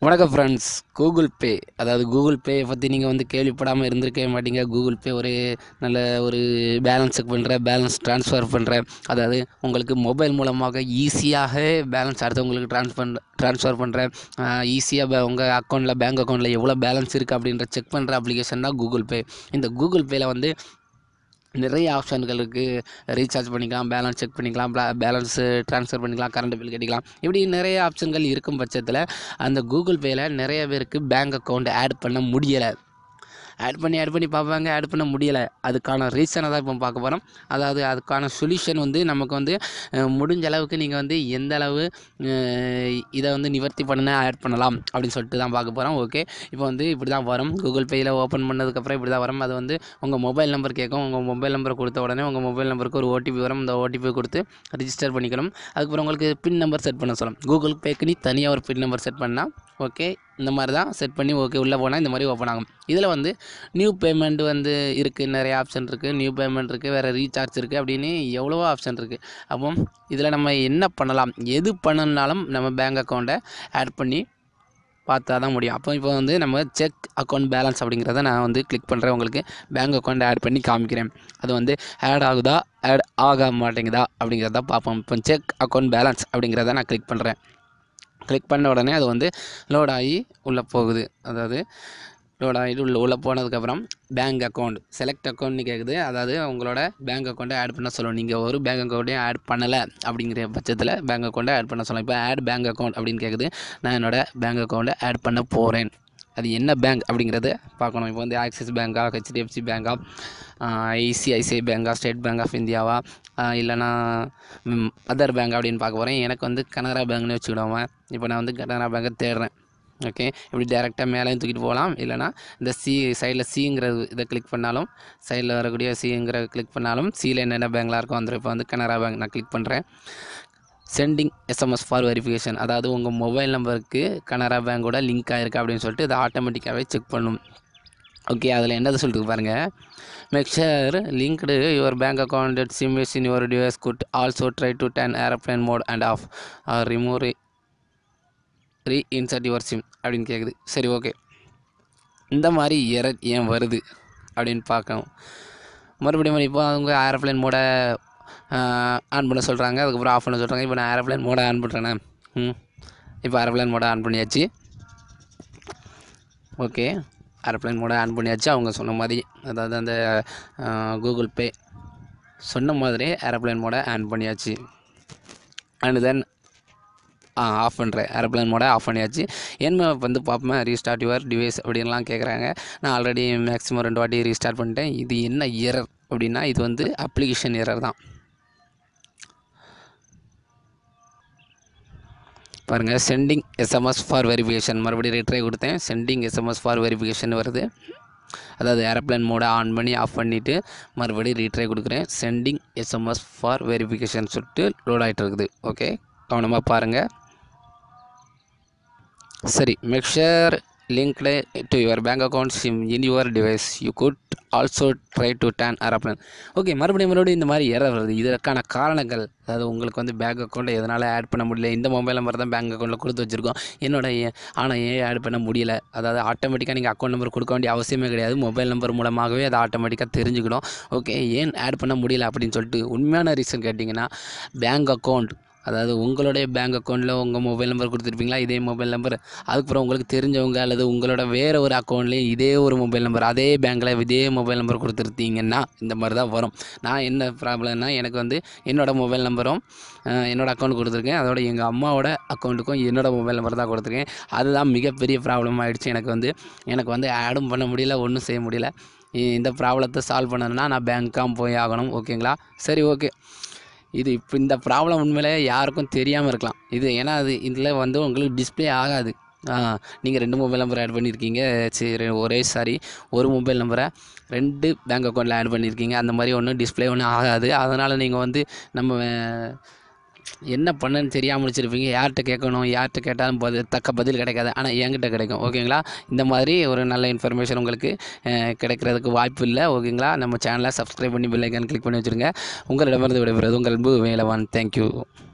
வணக்கம் friends Google Pay அதாவது Google Pay பற்றி நீங்கள் வந்து கேள்விப்படாமல் இருந்திருக்கவே மாட்டீங்க கூகுள் பே ஒரு நல்ல ஒரு பேலன்ஸ் செக் பண்ணுற பேலன்ஸ் ட்ரான்ஸ்ஃபர் பண்ணுற அதாவது உங்களுக்கு மொபைல் மூலமாக ஈஸியாக பேலன்ஸ் அடுத்தவங்களுக்கு ட்ரான்ஸ்ஃபர் ட்ரான்ஸ்ஃபர் பண்ணுற ஈஸியாக உங்கள் அக்கௌண்ட்டில் பேங்க் அக்கௌண்ட்டில் எவ்வளோ பேலன்ஸ் இருக்குது அப்படின்ற செக் பண்ணுற அப்ளிகேஷன் தான் கூகுள் பே இந்த கூகுள் பேயில் வந்து நிறைய ஆப்ஷன்கள் இருக்குது ரீசார்ஜ் பண்ணிக்கலாம் பேலன்ஸ் செக் பண்ணிக்கலாம் பேலன்ஸு ட்ரான்ஸ்ஃபர் பண்ணிக்கலாம் கரண்ட் பில் கட்டிக்கலாம் இப்படி நிறைய ஆப்ஷன்கள் இருக்கும் பட்சத்தில் அந்த கூகுள் பேயில் நிறைய பேருக்கு பேங்க் அக்கௌண்ட் ஆட் பண்ண முடியலை ஆட் பண்ணி ஆட் பண்ணி பார்ப்பாங்க ஆட் பண்ண முடியலை அதுக்கான ரீசனை தான் இப்போ பார்க்க போகிறோம் அதாவது அதுக்கான சொல்யூஷன் வந்து நமக்கு வந்து அஹ், முடிஞ்ச அளவுக்கு நீங்கள் வந்து எந்த அளவு அஹ், இதை வந்து நிவர்த்தி பண்ண ஆட் பண்ணலாம் அப்படின்னு சொல்லிட்டு தான் பார்க்க போகிறோம் ஓகே இப்போ வந்து இப்படி தான் வரும் கூகுள் பேயில் ஓப்பன் பண்ணதுக்கப்புறம் இப்படி தான் வரும் அது வந்து உங்கள் மொபைல் நம்பர் கேட்கும் உங்கள் மொபைல் நம்பர் கொடுத்த உடனே உங்கள் மொபைல் நம்பருக்கு ஒரு ஓடிபி வரும் இந்த ஓடிபி கொடுத்து ரிஜிஸ்டர் பண்ணிக்கணும் அதுக்கப்புறம் உங்களுக்கு பின் நம்பர் செட் பண்ண சொல்லணும் கூகுள் பேக்கு நீ தனியாக ஒரு பின் நம்பர் செட் பண்ணால் ஓகே இந்த மாதிரி தான் செட் பண்ணி ஓகே உள்ளே போனால் இந்த மாதிரி ஓப்பன் ஆகும் இதில் வந்து நியூ பேமெண்ட் வந்து இருக்குது நிறைய ஆப்ஷன் இருக்குது நியூ பேமெண்ட் இருக்குது வேறு ரீசார்ஜ் இருக்குது அப்படின்னு எவ்வளவோ ஆப்ஷன் இருக்குது அப்போ இதில் நம்ம என்ன பண்ணலாம் எது பண்ணணுனாலும் நம்ம பேங்க் அக்கௌண்ட்டை ஆட் பண்ணி பார்த்தா தான் முடியும் அப்போ இப்போ வந்து நம்ம செக் அக்கௌண்ட் பேலன்ஸ் அப்படிங்கிறத நான் வந்து கிளிக் பண்ணுறேன் உங்களுக்கு பேங்க் அக்கௌண்ட் ஆட் பண்ணி காமிக்கிறேன் அது வந்து ஆட் ஆகுதா ஆட் ஆக மாட்டேங்குதா அப்படிங்கிறத பார்ப்போம் இப்போ செக் அக்கௌண்ட் பேலன்ஸ் அப்படிங்கிறத நான் கிளிக் பண்ணுறேன் கிளிக் பண்ண உடனே அது வந்து லோட் ஆகி உள்ளே போகுது அதாவது லோட் ஆகிட்டு உள்ள உள்ளே போனதுக்கப்புறம் பேங்க் அக்கௌண்ட் செலக்ட் அக்கௌண்ட்னு கேட்குது அதாவது உங்களோட பேங்க் அக்கௌண்ட்டை ஆட் பண்ண சொல்லணும் நீங்கள் ஒரு பேங்க் அக்கௌண்ட்டையும் ஆட் பண்ணலை அப்படிங்கிற பட்சத்தில் பேங்க் அக்கௌண்ட்டை ஆட் பண்ண சொல்லணும் இப்போ ஆட் பேங்க் அக்கௌண்ட் அப்படின்னு கேட்குது நான் என்னோட பேங்க் அக்கௌண்ட்டை ஆட் பண்ண போகிறேன் அது என்ன பேங்க் அப்படிங்கிறத பார்க்கணும் இப்போ வந்து ஆக்சிஸ் பேங்கா ஹெச்டிஎஃப்சி பேங்கா ஐசிஐசிஐ பேங்கா ஸ்டேட் பேங்க் ஆஃப் இந்தியாவா ஆஹ் இல்லைனா அதர் பேங்க் அப்படின்னு பார்க்க போகிறேன் எனக்கு வந்து கனரா பேங்க்னு வச்சுக்கிடுவோம் இப்போ நான் வந்து கனரா பேங்கை தேடுறேன் ஓகே இப்படி டேரெக்டாக மேலேயும் தூக்கிட்டு போகலாம் இல்லைனா இந்த சி சைடில் சிங்கிற இதை கிளிக் பண்ணாலும் சைடில் வரக்கூடிய சிங்கிற கிளிக் பண்ணாலும் சியில் என்னென்ன பேங்க்லாம் இருக்கோ வந்துடும் இப்போ வந்து கனரா பேங்க் நான் கிளிக் பண்ணுறேன் சென்டிங் எஸ்எம்எஸ் ஃபார் வெரிஃபிகேஷன் அதாவது உங்கள் மொபைல் நம்பருக்கு கனரா பேங்கோட லிங்க் ஆகிருக்கு அப்படின்னு சொல்லிட்டு இது ஆட்டோமேட்டிக்காகவே செக் பண்ணும் ஓகே அதில் என்னது சொல்லிட்டு பாருங்கள் make sure linked your bank account at sim is in your device could also try to turn airplane mode and off or remove re reinsert your sim அப்படின்னு கேட்குது சரி ஓகே இந்த மாதிரி எரர் ஏன் வருது அப்படின்னு பார்க்கணும் மறுபடியும் இப்போ அவங்க ஏரோப்ளேன் மோட ஆன் பண்ண சொல்கிறாங்க அதுக்கப்புறம் ஆஃப் பண்ண சொல்கிறாங்க இப்போ நான் ஏரோப்ளேன் மோட ஆன் பண்ணுறேனே ம் இப்போ ஏரோப்ளேன் மோட ஆன் பண்ணியாச்சு ஓகே ஏரோப்ளேன் மோட ஆன் பண்ணியாச்சு அவங்க சொன்ன மாதிரி அதாவது அந்த கூகுள் பே சொன்ன மாதிரி ஏரோப்ளேன் மோட ஆன் பண்ணியாச்சு அண்ட் தென் ஆஃப் பண்ணுறேன் ஏரோப்ளேன் மோட ஆஃப் பண்ணியாச்சு என்ன வந்து பார்ப்பேன் ரீஸ்டார்ட் யுவர் டிவைஸ் அப்படின்லாம் கேட்குறாங்க நான் ஆல்ரெடி மேக்ஸிமம் ரெண்டு வாட்டி ரீஸ்டார்ட் பண்ணிட்டேன் இது என்ன எரர் அப்படின்னா இது வந்து அப்ளிகேஷன் எரர் தான் பாருங்கள் சென்டிங் எஸ்எம்எஸ் ஃபார் வெரிஃபிகேஷன் மறுபடியும் ரிட்ரை கொடுத்தேன் சென்டிங் எஸ்எம்எஸ் ஃபார் வெரிஃபிகேஷன் வருது அதாவது ஏரோப்ளேன் மோட ஆன் பண்ணி ஆஃப் பண்ணிவிட்டு மறுபடியும் ரீட்ரை கொடுக்குறேன் சென்டிங் எஸ்எம்எஸ் ஃபார் வெரிஃபிகேஷன் சொல்லிட்டு லோட் ஆகிட்டு இருக்குது ஓகே கவனமாக பாருங்கள் சரி make sure linked to your bank account sim in your device you could also try to turn airplane okay மறுபடியும் மறுபடியும் இந்த மாதிரி எரர் வருது இதற்கான காரணங்கள் அதாவது உங்களுக்கு வந்து பேங்க் அக்கௌண்ட்டை எதனால் ஆட் பண்ண முடியல இந்த மொபைல் நம்பர் தான் பேங்க் அக்கௌண்ட்டில் கொடுத்து வச்சுருக்கோம் என்னோட ஏ- ஆனால் ஏன் ஆட் பண்ண முடியல அதாவது ஆட்டோமேட்டிக்காக நீங்கள் அக்கௌண்ட் நம்பர் கொடுக்க வேண்டிய அவசியமே கிடையாது மொபைல் நம்பர் மூலமாகவே அதை ஆட்டோமேட்டிக்காக தெரிஞ்சுக்கிடும் ஓகே ஏன் ஆட் பண்ண முடியல அப்படின்னு சொல்லிட்டு உண்மையான ரீசன் கேட்டிங்கன்னா பேங்க் அக்கௌண்ட் அதாவது உங்களுடைய பேங்க் அக்கௌண்ட்டில் உங்கள் மொபைல் நம்பர் கொடுத்துருப்பீங்களா இதே மொபைல் நம்பர் அதுக்கப்புறம் உங்களுக்கு தெரிஞ்சவங்க அல்லது உங்களோட வேறு ஒரு அக்கௌண்ட்லேயும் இதே ஒரு மொபைல் நம்பர் அதே பேங்க்கில் இதே மொபைல் நம்பர் கொடுத்துருத்தீங்கன்னா இந்த மாதிரி தான் வரும் நான் என்ன ப்ராப்ளம்னா எனக்கு வந்து என்னோடய மொபைல் நம்பரும் அஹ், என்னோட அக்கௌண்ட் கொடுத்துருக்கேன் அதோட எங்கள் அம்மாவோட அக்கௌண்ட்டுக்கும் என்னோட மொபைல் நம்பர் தான் கொடுத்துருக்கேன் அதுதான் மிகப்பெரிய ப்ராப்ளம் ஆகிடுச்சு எனக்கு வந்து எனக்கு வந்து ஆடும் பண்ண முடியல ஒன்றும் செய்ய முடியல இ- இந்த ப்ராப்ளத்தை சால்வ் பண்ணணும்னா நான் பேங்க்காக போய் ஆகணும் ஓகேங்களா சரி ஓகே இது இப்போ இந்த ப்ராப்ளம் உண்மையிலே யாருக்கும் தெரியாமல் இருக்கலாம் இது ஏன்னா அது இதில் வந்து உங்களுக்கு டிஸ்ப்ளே ஆகாது நீங்கள் ரெண்டு மொபைல் நம்பர் ஆட் பண்ணியிருக்கீங்க சரி ஒரே சாரி ஒரு மொபைல் நம்பரை ரெண்டு பேங்க் அக்கௌண்ட்டில் ஆட் பண்ணியிருக்கீங்க அந்த மாதிரி ஒன்றும் டிஸ்ப்ளே ஒன்றும் ஆகாது அதனால் நீங்கள் வந்து நம்ம அஹ், என்ன பண்ணன்னு தெரியாமல் வச்சுருப்பீங்க யார்கிட்ட கேட்கணும் யார்கிட்ட கேட்டாலும் பதில் தக்க பதில் கிடைக்காது ஆனால் என்கிட்ட கிடைக்கும் ஓகேங்களா இந்த மாதிரி ஒரு நல்ல இன்ஃபர்மேஷன் உங்களுக்கு அஹ், கிடைக்கிறதுக்கு வாய்ப்பு இல்லை ஓகேங்களா நம்ம சேனலை சப்ஸ்கிரைப் பண்ணி பெல் ஐக்கான் கிளிக் பண்ணி வச்சுருங்க உங்களிடமிருந்து விடைபெறுவது உங்கள் அன்பு வேலவான் தேங்க்யூ